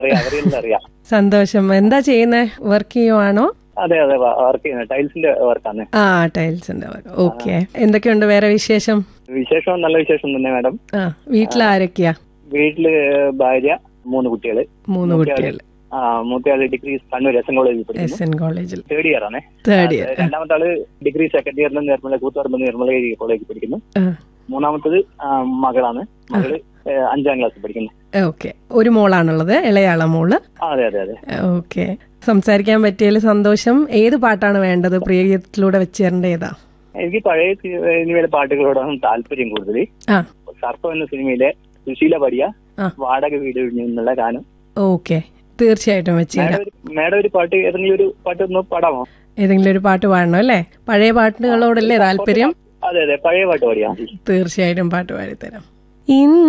അറിയാം അവരെല്ലാം അറിയാം സന്തോഷം എന്താ ചെയ്യുന്നേ വർക്ക് ചെയ്യുവാണോ അതെ അതെ വർക്ക് ചെയ്യുന്നത് ടൈൽസിന്റെ വർക്കാണ് ആ ടൈൽസിന്റെ വർക്ക് ഓക്കെ എന്തൊക്കെയുണ്ട് വേറെ വിശേഷം വിശേഷം നല്ല വിശേഷം തന്നെ മാഡം ആ വീട്ടിൽ ആരൊക്കെയാ വീട്ടില് ഭാര്യ മൂന്ന് കുട്ടികള് മൂന്ന് കുട്ടികൾ ആ മൂത്തയാള് ഡിഗ്രി കണ്ണൂർ എസ് എൻ കോളേജിൽ പഠിക്കുന്നു എസ് എൻ കോളേജിൽ തേർഡ് ഇയർ ആണേ തേർഡ് ഇയർ രണ്ടാമത്തെ ആള് ഡിഗ്രി സെക്കൻഡ് ഇയറിൽ നിർമ്മല കൂത്തുപറമ്പ് നിർമ്മല കോളേജിൽ പഠിക്കുന്നു മൂന്നാമത്തത് ആ, മകളാണ് മകള് ഏ, അഞ്ചാം ക്ലാസ്സിൽ പഠിക്കുന്നു ഓക്കെ ഒരു മോളാണുള്ളത് ഇളയാള മോള് ആ, അതെ അതെ അതെ ഓക്കെ സംസാരിക്കാൻ പറ്റിയതിൽ സന്തോഷം ഏത് പാട്ടാണ് വേണ്ടത് പ്രിയഗീതത്തിലൂടെ വെച്ച് തരേണ്ട ഏതാ എനിക്ക് പഴയ സിനിമയിലെ പാട്ടുകളോടാണ് താല്പര്യം കൂടുതൽ ആ സർപ്പം എന്ന സിനിമയിലെ സുശീല പാടിയ ആ. വാടക വീട് ഒഴിഞ്ഞു എന്നുള്ള ഗാനം ഓക്കെ തീർച്ചയായിട്ടും വെച്ച് തരാം മാഡം ഒരു- മാഡം ഒരു പാട്ട് ഏതെങ്കിലും ഒരു പാട്ട് ഒന്ന് പാടാമോ ഏതെങ്കിലും ഒരു പാട്ട് പാടണം അല്ലേ പഴയ പാട്ടുകളോടല്ലേ താല്പര്യം അതെ അതെ പഴയ പാട്ട് പാടിയാ മതി തീർച്ചയായിട്ടും പാട്ട് പാടിത്തരാം ഇന്ന്